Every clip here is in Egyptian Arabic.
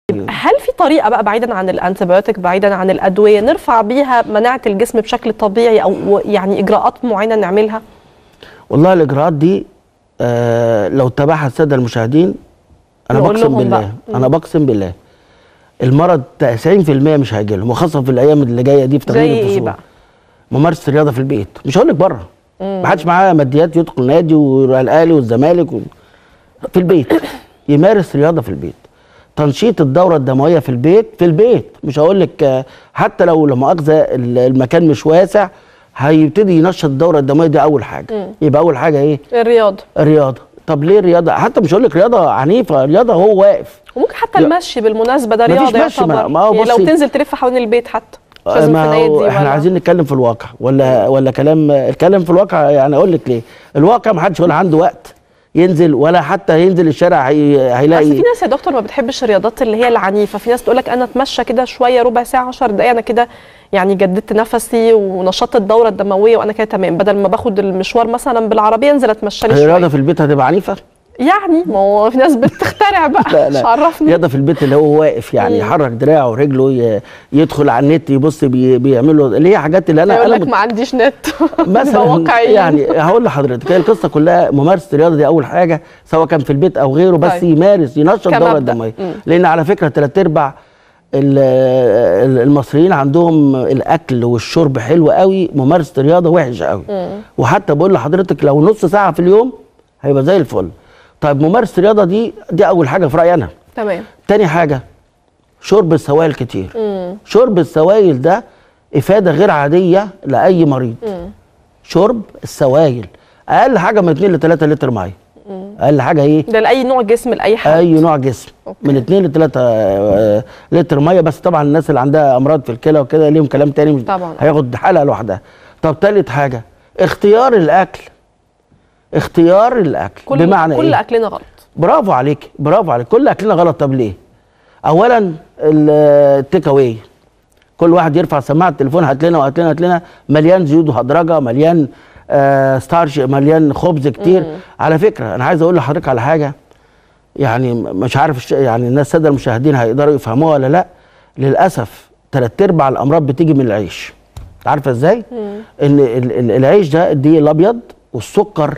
هل في طريقه بقى بعيدا عن الانتيبيوتيك بعيدا عن الادويه نرفع بيها مناعه الجسم بشكل طبيعي او يعني اجراءات معينه نعملها والله الاجراءات دي آه لو تابعها الساده المشاهدين انا نقول بقسم لهم بالله بقى. انا بقسم بالله المرض 90% مش هيجي لهم وخاصه في الايام اللي جايه دي في زي تغيير ايه الفصول بقى ممارسه الرياضه في البيت مش هقول لك بره ما حدش معاه ماديات يدخل نادي ويروح الاهلي والزمالك و... في البيت يمارس رياضه في البيت تنشيط الدوره الدمويه في البيت في البيت مش هقول لك آه، حتى لو لا مؤاخذه ال- المكان مش واسع هيبتدي ينشط الدوره الدمويه دي اول حاجه يبقى اول حاجه ايه الرياضه الرياضه طب ليه الرياضه حتى مش هقول لك رياضه عنيفه رياضه هو واقف وممكن حتى لا. المشي بالمناسبه ده مفيش رياضه مشي، ما- يعتبر ما هو يعني لو بصي- تنزل تلف حوالين البيت حتى مش آه، لازم ما في هو نادي احنا ولا عايزين نتكلم في الواقع ولا ولا كلام الكلام في الواقع يعني اقول لك ليه الواقع ما حدش ولا عنده وقت ينزل ولا حتى ينزل الشارع هي... اصل هيلاقي في ناس يا دكتور ما بتحبش الرياضات اللي هي العنيفه في ناس تقول لك انا اتمشى كده شويه ربع ساعه 10 دقائق انا كده يعني جددت نفسي ونشطت الدوره الدمويه وانا كده تمام بدل ما باخد المشوار مثلا بالعربيه انزل اتمشى لي الرياضه شويه في البيت هتبقى عنيفه يعني ما هو في ناس بتخترع بقى لا مش لا عرفني رياضه في البيت اللي هو واقف يعني يحرك دراعه ورجله ي... يدخل على النت يبص بي... بيعملوا اللي هي حاجات اللي انا يقول انا لك ما عنديش نت مثلا واقعيين. يعني هقول لحضرتك هي القصه كلها ممارسه الرياضه دي اول حاجه سواء كان في البيت او غيره بس طيب. يمارس ينشط الدوره كمبدأ. الدمويه مم. لان على فكره ثلاث ارباع ال- ال- المصريين عندهم الاكل والشرب حلو قوي ممارسه الرياضه وحش قوي وحتى بقول لحضرتك لو نص ساعه في اليوم هيبقى زي الفل طيب ممارسه الرياضه دي دي اول حاجه في رايي انا تمام تاني حاجه شرب السوائل كتير شرب السوائل ده افاده غير عاديه لاي مريض شرب السوائل اقل حاجه من 2 ل 3 لتر ميه اقل حاجه ايه ده لاي نوع جسم لاي حد اي نوع جسم أوكي. من 2 ل 3 لتر ميه بس طبعا الناس اللي عندها امراض في الكلى وكده ليهم كلام تاني مش طبعاً. هياخد حلقه لوحدها طب تالت حاجه اختيار الاكل اختيار الاكل كل بمعنى كل ايه اكلنا غلط برافو عليك برافو عليك كل اكلنا غلط طب ليه اولا ال- التيك اواي كل واحد يرفع سماعه التليفون هات لنا وهات لنا هات لنا مليان زيوت وهدرجه مليان آه ستارش مليان خبز كتير على فكره انا عايز اقول لحضرتك على حاجه يعني م- مش عارف الش- يعني الناس الساده المشاهدين هيقدروا يفهموها ولا لا للاسف ثلاث ارباع الامراض بتيجي من العيش انت عارفه ازاي ان ال- ال- العيش ده الدقيق الابيض والسكر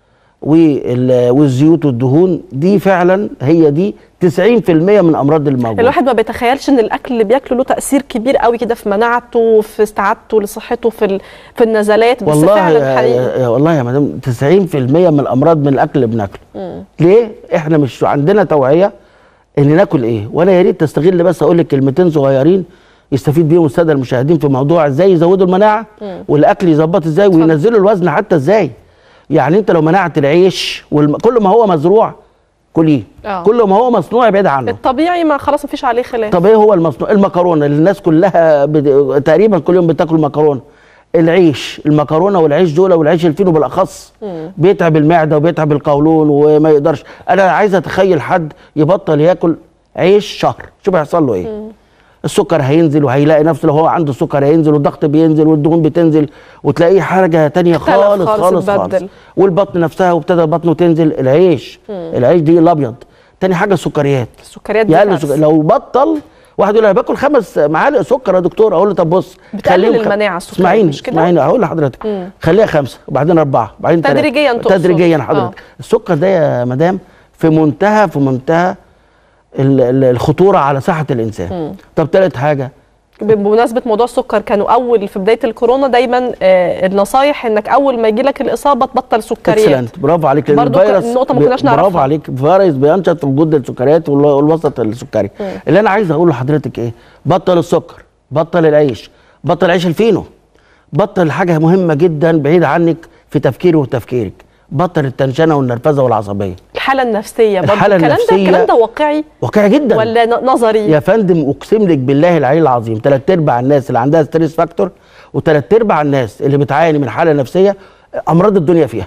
وال- والزيوت والدهون دي فعلا هي دي 90% من امراض الموجوده الواحد ما بيتخيلش ان الاكل اللي بياكله له تاثير كبير قوي كده في مناعته في استعادته لصحته في ال... في النزلات بس والله فعلا حقيقي يا يا- والله يا مدام 90% من الامراض من الاكل اللي بناكله ليه احنا مش عندنا توعيه ان ناكل ايه وانا يا ريت تستغل بس اقول لك كلمتين صغيرين يستفيد بيهم الساده المشاهدين في موضوع ازاي يزودوا المناعه والاكل يظبط ازاي وينزلوا الوزن حتى ازاي يعني انت لو منعت العيش والم... كل ما هو مزروع كليه آه. كل ما هو مصنوع ابعد عنه الطبيعي ما خلاص مفيش عليه خلاف طب ايه هو المصنوع المكرونه اللي الناس كلها بد... تقريبا كل يوم بتاكل مكرونه العيش المكرونه والعيش دول والعيش الفينو بالاخص بيتعب المعده وبيتعب القولون وما يقدرش انا عايز اتخيل حد يبطل ياكل عيش شهر شوف هيحصل له ايه السكر هينزل وهيلاقي نفسه لو هو عنده سكر هينزل والضغط بينزل والدهون بتنزل وتلاقيه حاجه تانية اختلف خالص خالص، خالص خالص اتبدل. والبطن نفسها وابتدى بطنه تنزل العيش العيش دي الابيض تاني حاجه السكريات السكريات دي يقلل كارثة. سكر لو بطل واحد يقول انا باكل خمس معالق سكر يا دكتور اقول له طب بص بتقلل خليهم خ- المناعة السكرية، اسمعيني مش كده؟ اسمعيني هقول لحضرتك خليها خمسه وبعدين اربعه وبعدين تلاتة. تدريجياً تقصد. تدريجيا آه. حضرتك السكر ده يا مدام في منتهى في منتهى ال- ال- الخطوره على صحه الانسان طب تالت حاجه بمناسبه موضوع السكر كانوا اول في بدايه الكورونا دايما آه النصايح انك اول ما يجي لك الاصابه تبطل سكريات اكسلنت برافو عليك لأن برضو الفيروس ك- نقطة ما بي- كناش برافو نعرفها. عليك فيروس بينشط في وجود السكريات والو- والوسط السكري اللي انا عايز اقول لحضرتك ايه بطل السكر بطل العيش بطل عيش الفينو بطل حاجه مهمه جدا بعيد عنك في تفكيري وتفكيرك بطل التنشنه والنرفزه والعصبيه الحاله النفسيه برضو الحالة الكلام ده النفسية- الكلام ده واقعي واقعي جدا ولا ن- نظري يا فندم اقسم لك بالله العلي العظيم ثلاث ارباع الناس اللي عندها ستريس فاكتور وثلاث ارباع الناس اللي بتعاني من حاله نفسيه امراض الدنيا فيها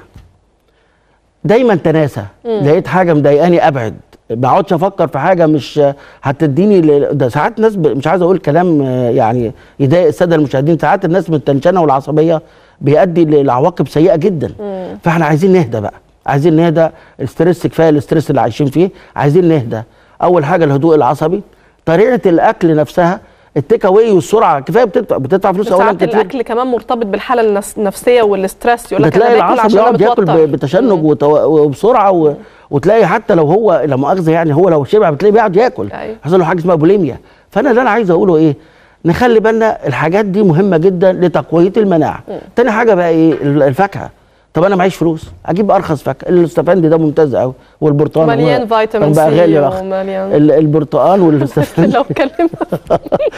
دايما تناسى لقيت حاجه مضايقاني ابعد ما اقعدش افكر في حاجه مش هتديني ل- ده ساعات ناس ب... مش عايز اقول كلام آه، يعني يضايق الساده المشاهدين ساعات الناس من التنشنه والعصبيه بيؤدي ل- لعواقب سيئه جدا فاحنا عايزين نهدى بقى عايزين نهدى الاسترس كفايه الاسترس اللي عايشين فيه عايزين نهدى اول حاجه الهدوء العصبي طريقه الاكل نفسها التيك اواي والسرعه كفايه بتدفع بتدفع فلوس بس اولا ساعات كتير الاكل كمان مرتبط بالحاله النفس- النفسيه والستريس يقول لك بتلاقي انا باكل العصب عشان انا يقعد ياكل متوتر ب- بتشنج وتو- وبسرعه و... وتلاقي حتى لو هو لا مؤاخذه يعني هو لو شبع بتلاقيه بيقعد ياكل أيوة. حصل له حاجه اسمها بوليميا فانا اللي انا عايز اقوله ايه نخلي بالنا الحاجات دي مهمه جدا لتقويه المناعه تاني حاجه بقى ايه ال- الفاكهه طب انا معيش فلوس اجيب ارخص فاكهه الاستفندي ده ممتاز قوي والبرتقال مليان هو- فيتامين بقى سي غالي بقى. ومليان ال- البرتقال والاستفندي لو اتكلمنا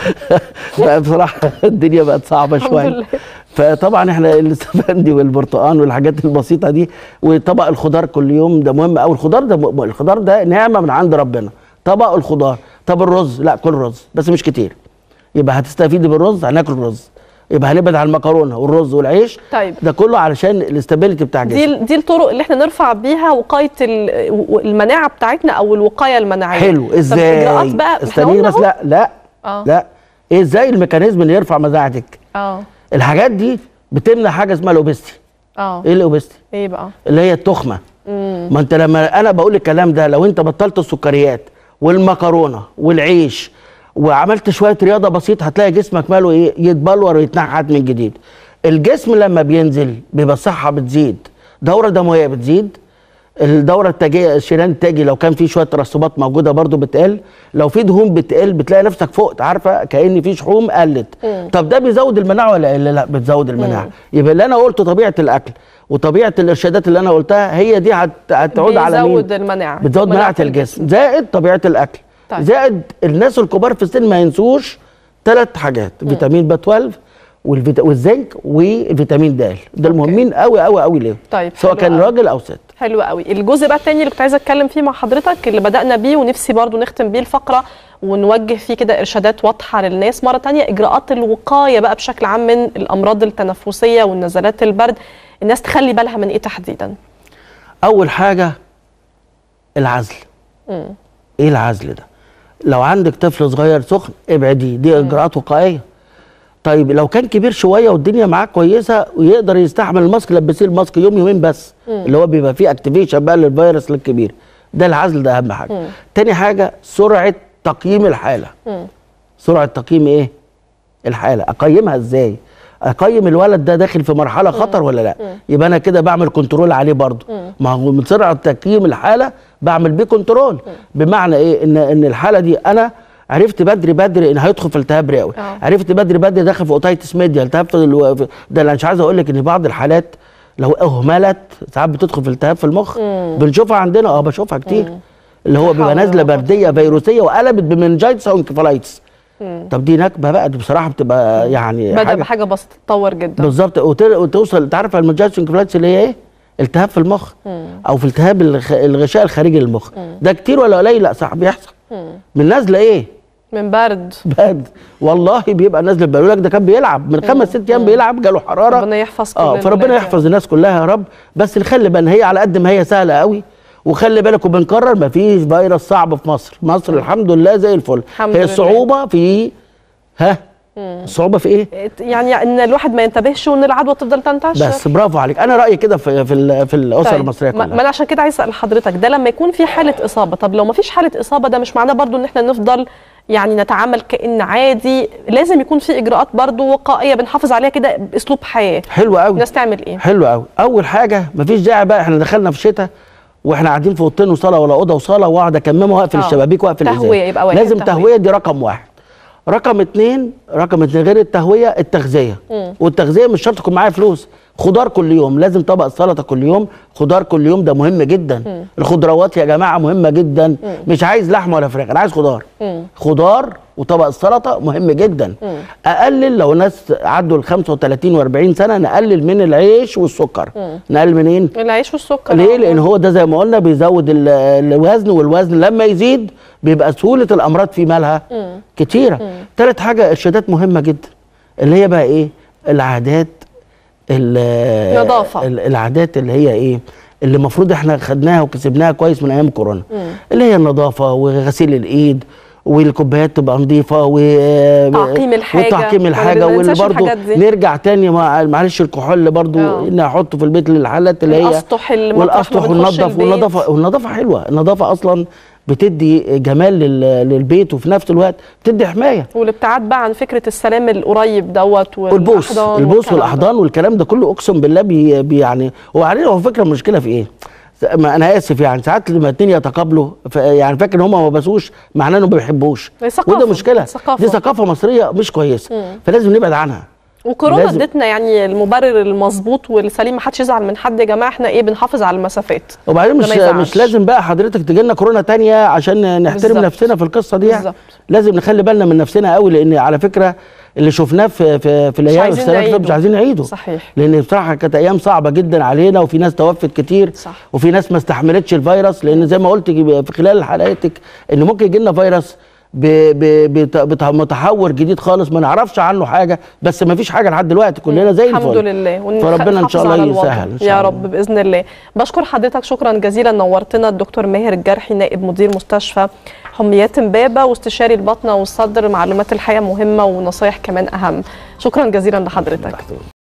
بقى بصراحه الدنيا بقت صعبه الحمد شويه لله. فطبعا احنا الاستفندي والبرتقال والحاجات البسيطه دي وطبق الخضار كل يوم ده مهم قوي الخضار ده م- الخضار ده نعمه من عند ربنا طبق الخضار طب الرز لا كل رز بس مش كتير يبقى هتستفيدي بالرز هناكل رز يبقى هنبعد عن المكرونه والرز والعيش طيب. ده كله علشان الاستابيليتي بتاع دي الجسم دي الطرق اللي احنا نرفع بيها وقايه ال- و- المناعه بتاعتنا او الوقايه المناعيه حلو طب ازاي اجراءات بقى إحنا استنيني قلنا بس أهو. لا لا آه. لا ايه ازاي الميكانيزم اللي يرفع مناعتك اه الحاجات دي بتمنع حاجه اسمها الاوبستي اه ايه الاوبستي ايه بقى اللي هي التخمه ما انت لما انا بقول الكلام ده لو انت بطلت السكريات والمكرونه والعيش وعملت شويه رياضه بسيطه هتلاقي جسمك ماله ايه يتبلور ويتنحت من جديد الجسم لما بينزل بيبقى الصحه بتزيد دوره دمويه بتزيد الدوره التاجيه الشريان التاجي لو كان في شويه ترسبات موجوده برضو بتقل لو في دهون بتقل بتلاقي نفسك فقت عارفه كان في شحوم قلت طب ده بيزود المناعه ولا لا لا بتزود المناعه يبقى اللي انا قلته طبيعه الاكل وطبيعه الارشادات اللي انا قلتها هي دي هت- هتعود على مين بيزود المناعه بتزود مناعه الجسم زائد طبيعه الاكل طيب. زائد الناس الكبار في السن ما ينسوش ثلاث حاجات فيتامين ب 12 والفيتا... والزنك والفيتامين د ده المهمين قوي قوي قوي ليه طيب، سواء حلو كان قوي. راجل او ست حلو قوي الجزء بقى التاني اللي كنت عايزه اتكلم فيه مع حضرتك اللي بدانا بيه ونفسي برضو نختم بيه الفقره ونوجه فيه كده ارشادات واضحه للناس مره تانية اجراءات الوقايه بقى بشكل عام من الامراض التنفسيه والنزلات البرد الناس تخلي بالها من ايه تحديدا اول حاجه العزل ايه العزل ده لو عندك طفل صغير سخن ابعديه دي اجراءات وقائيه طيب لو كان كبير شويه والدنيا معاه كويسه ويقدر يستحمل الماسك لبسيه الماسك يوم يومين بس اللي هو بيبقى فيه اكتيفيشن بقى للفيروس الكبير ده العزل ده اهم حاجه تاني حاجه سرعه تقييم الحاله سرعه تقييم ايه الحاله اقيمها ازاي اقيم الولد ده داخل في مرحله خطر ولا لا يبقى انا كده بعمل كنترول عليه برضه ما هو من سرعه تقييم الحاله بعمل بيه كنترول بمعنى ايه ان ان الحاله دي انا عرفت بدري بدري ان هيدخل في التهاب رئوي آه. عرفت بدري بدري داخل في اوتيتس ميديا التهاب في الو... في- ده انا مش عايز اقول لك ان بعض الحالات لو اهملت ساعات بتدخل في التهاب في المخ بنشوفها عندنا اه بشوفها كتير اللي هو لا بيبقى حول نازله ولا قوة برديه فيروسيه وقلبت بمنجايتس او انكفالايتس طب دي نكبه بقى دي بصراحه بتبقى يعني بدا حاجه بحاجه بسيطه تتطور جدا بالظبط وت- وتوصل تعرف المنجايتس انكفالايتس اللي هي ايه؟ التهاب في المخ او في التهاب الخ... الغشاء الخارجي للمخ ده كتير ولا قليل لا صح بيحصل من نازله ايه؟ من برد برد والله بيبقى نازل بيقول لك ده كان بيلعب من خمس ست ايام بيلعب جاله حراره ربنا يحفظ كل اه فربنا الولاد يحفظ الناس كلها يا رب بس نخلي بالنا هي على قد ما هي سهله قوي وخلي بالك وبنكرر مفيش فيروس صعب في مصر مصر الحمد لله زي الفل الحمد هي لله. الصعوبه في ها الصعوبه في ايه يعني ان الواحد ما ينتبهش وان العدوى تفضل تنتشر بس برافو عليك انا رايي كده في في, ال- في الاسر طيب، المصريه ما ما كلها انا عشان كده عايز اسال حضرتك ده لما يكون في حاله اصابه طب لو ما فيش حاله اصابه ده مش معناه برضو ان احنا نفضل يعني نتعامل كان عادي لازم يكون في اجراءات برضو وقائيه بنحافظ عليها كده باسلوب حياه حلو قوي الناس تعمل ايه حلو قوي اول حاجه مفيش داعي بقى احنا دخلنا في شتاء واحنا قاعدين في اوضتين وصاله ولا اوضه وصاله واقعد اكممه واقفل آه. الشبابيك واقفل تهوية، الازاز يبقى واحد لازم تهوية. تهويه دي رقم واحد رقم اتنين رقم اتنين غير التهويه التغذيه والتغذيه مش شرط يكون معايا فلوس خضار كل يوم لازم طبق سلطه كل يوم خضار كل يوم ده مهم جدا الخضروات يا جماعه مهمه جدا مش عايز لحمه ولا فراخ انا عايز خضار خضار وطبق السلطه مهم جدا اقلل لو ناس عدوا ال 35 و40 سنه نقلل من العيش والسكر نقلل منين العيش والسكر ليه آه. لان هو ده زي ما قلنا بيزود ال- الوزن والوزن لما يزيد بيبقى سهوله الامراض في مالها كتيره تالت حاجه ارشادات مهمه جدا اللي هي بقى ايه العادات ال- نظافة. ال- العادات اللي هي ايه اللي المفروض احنا خدناها وكسبناها كويس من ايام كورونا اللي هي النظافه وغسيل الايد والكوبايات تبقى نظيفه و تعقيم الحاجة. وتعقيم ما الحاجه واللي ننساش برضه الحاجات دي. نرجع تاني مع معلش الكحول برضه آه. ان احطه في البيت للحالات اللي هي الأسطح اللي مطرح ما والاسطح بنخش والنظف البيت. والنظافه والنظافه حلوه النظافه اصلا بتدي جمال لل- للبيت وفي نفس الوقت بتدي حمايه والابتعاد بقى عن فكره السلام القريب دوت والبوس والأحضان البوس والكلام ده. والاحضان والكلام ده كله اقسم بالله بي بي يعني هو علينا هو فكره المشكله في ايه؟ ما انا اسف يعني ساعات لما اتنين يتقابلوا ف- يعني فاكر ان هم ما بسوش معناه انهم ما بيحبوش هي ثقافة. وده مشكله ثقافة. دي ثقافه مصريه مش كويسه فلازم نبعد عنها وكورونا لازم- ادتنا يعني المبرر المظبوط والسليم ما حدش يزعل من حد يا جماعه احنا ايه بنحافظ على المسافات وبعدين ده مش ما يزعلش. مش لازم بقى حضرتك تجي لنا كورونا تانية عشان نحترم بالظبط. نفسنا في القصه دي يعني. بالظبط. لازم نخلي بالنا من نفسنا قوي لان على فكره اللي شفناه في في, في الايام عايزين السنوات اللي فاتت نعيده. مش عايزين نعيده صحيح. لان بصراحه كانت ايام صعبه جدا علينا وفي ناس توفت كتير صح. وفي ناس ما استحملتش الفيروس لان زي ما قلت في خلال حلقتك ان ممكن يجي لنا فيروس ب- ب- بت- بت- متحور جديد خالص ما نعرفش عنه حاجه بس ما فيش حاجه لحد دلوقتي كلنا زي الفل الحمد لله ونخ- فربنا ان شاء نحافظ على الله الوضع. يسهل إن شاء يا الله. رب باذن الله بشكر حضرتك شكرا جزيلا نورتنا الدكتور ماهر الجرحي نائب مدير مستشفى حميات امبابه واستشاري البطنه والصدر معلومات الحياه مهمه ونصايح كمان اهم شكرا جزيلا لحضرتك